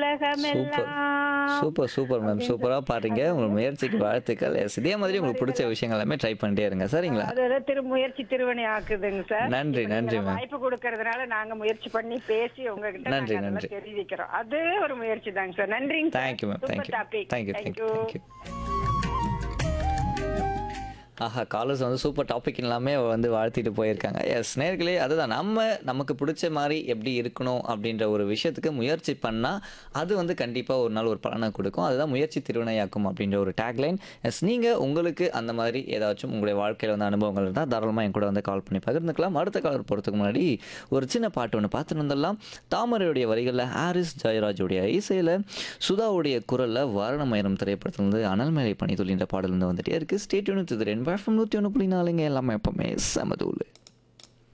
உலகமெல்லாம் super super ma'am சூப்பரா பாடுறீங்க உங்க முயற்சிக்கு வாழ்த்துக்கள் எஸ் இதே மாதிரி உங்களுக்கு பிடிச்ச விஷயங்கள் எல்லாமே ட்ரை பண்ணிட்டே இருங்க சரிங்களா அது திரு முயற்சி திருவணி ஆக்குதுங்க சார் நன்றி, இப்ப நன்றி, நீங்க ma'am. வாய்ப்பு கொடுக்கறதுனால நாங்க முயற்சி பண்ணி பேசி உங்ககிட்ட நன்றி, நாங்க அதெல்லாம் நன்றி. தெரிவிக்கிறோம் அது ஒரு முயற்சி தாங்க சார் நன்றிங்க sir. Thank you ma'am Super thank you topic. Thank you Thank thank you you. Thank you ஆஹா காலர்ஸ் வந்து சூப்பர் டாபிக் எல்லாமே வந்து வாழ்த்திட்டு போயிருக்காங்க எஸ் நேர்களே அதுதான் நம்ம நமக்கு பிடிச்ச மாதிரி எப்படி இருக்கணும் அப்படின்ற ஒரு விஷயத்துக்கு முயற்சி பண்ணால் அது வந்து கண்டிப்பாக ஒரு நாள் ஒரு பலனை கொடுக்கும் அதுதான் முயற்சி திருவினையாக்கும் அப்படின்ற ஒரு டேக்லைன் எஸ் நீங்கள் உங்களுக்கு அந்த மாதிரி ஏதாச்சும் உங்களுடைய வாழ்க்கையில் வந்து அனுபவங்கள் இருந்தால் தாராளமாக என் கூட வந்து கால் பண்ணி பகிர்ந்துக்கலாம் அடுத்த காலர் போகிறதுக்கு முன்னாடி ஒரு சின்ன பாட்டு ஒன்று பார்த்துட்டு வந்துடலாம் தாமரையுடைய வரிகளில் ஹாரிஸ் ஜெயராஜுடைய இசையில் சுதாவுடைய குரலில் வாரணமயிரம் திரைப்படத்தில் வந்து அனல் மேலை பணித்துளின்ற பாடல் வந்து வந்துட்டே இருக்குது ஸ்டேட்யூன் திரு என் நூற்றி ஒன்று புள்ளி நாலுங்க எல்லாமே எப்பவுமே சமதூள்